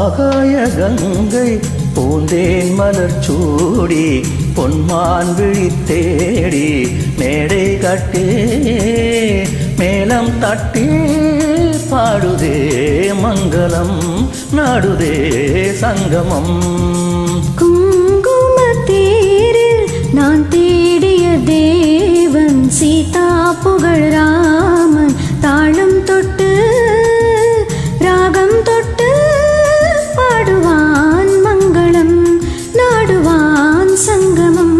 ஆகாய கங்கை பூந்தேன் மலர் சூடி பொன்மான் விழி தேடி மேடை கட்டி மேலம் தட்டி பாடுதே மங்களம் நாடுதே சங்கமம் குங்குமத்தேரில் நான் தேடிய தேவன் சீதா புகழ் ராமன் தாளம் தொட்டு ராகம் தொட்டு பாடுவான் மங்களம் நாடுவான் சங்கமம்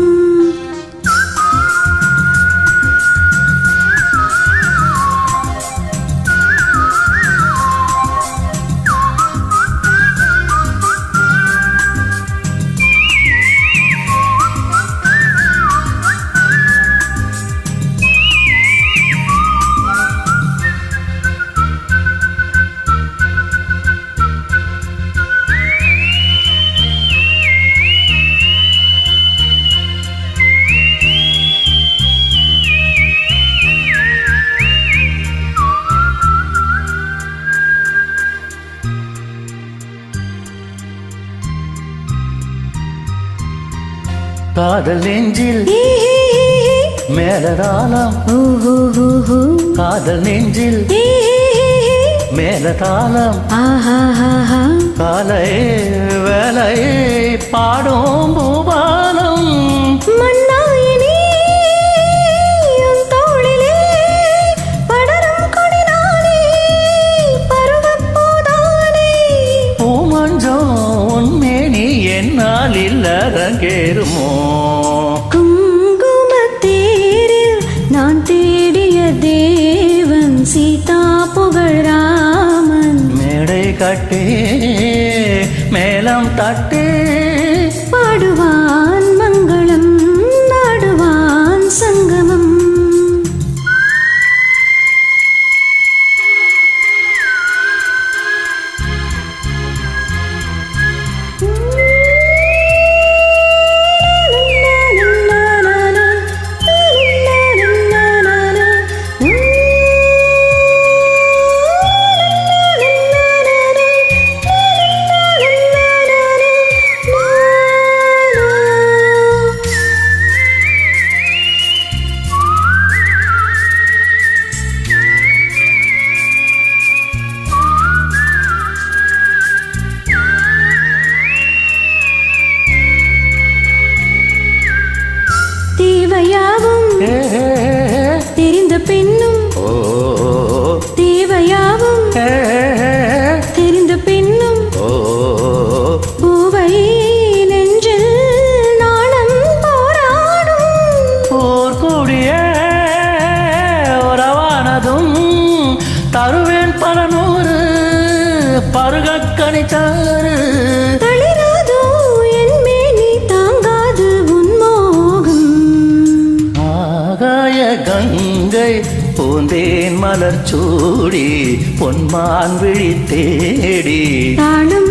காதல் நெஞ்சில் ஹே, ஹே, ஹே, ஹே. மேலதாளம் ஓ, ஹோ, ஹோ, ஹோ. காதல் நெஞ்சில் ஹே, ஹே, ஹே, ஹே. மேலதாளம் ஆஹாஹாஹா. காலை வேலை பாடும் பூபாலம் மன்னாயினி, உன் தோளிலே படரும் கொடிதானே, பருவப் பூதானே. பூமஞ்சம் உன்மேனி என்னால் இல்லறங்கேறுமோ குங்குமத்தேரில் நான் தேடிய தேவன் சீதா புகழ் ராமன் மேடை கட்டி மேலம் தட்டி பாடுவான் மங்களம் நாடுவான் சங்கமம் தேவையாவும் ஏ, தெரிந்த பெண்ணும் ஓ, தேவையாவும் ஏ, தெரிந்த பெண்ணும் ஓ, பூவை நெஞ்சில் நாணம் போராடும் போர்க்கூடிய உறவானதும் தருவேன் பல நூறு பருகக் கணிச்சாரு தளிராதோ என் மேனி தாங்காது உன் மோகம் ஆகாய கங்கை பூந்தேன் மலர் சூடி பொன்மான் விழி தேடி தாளம்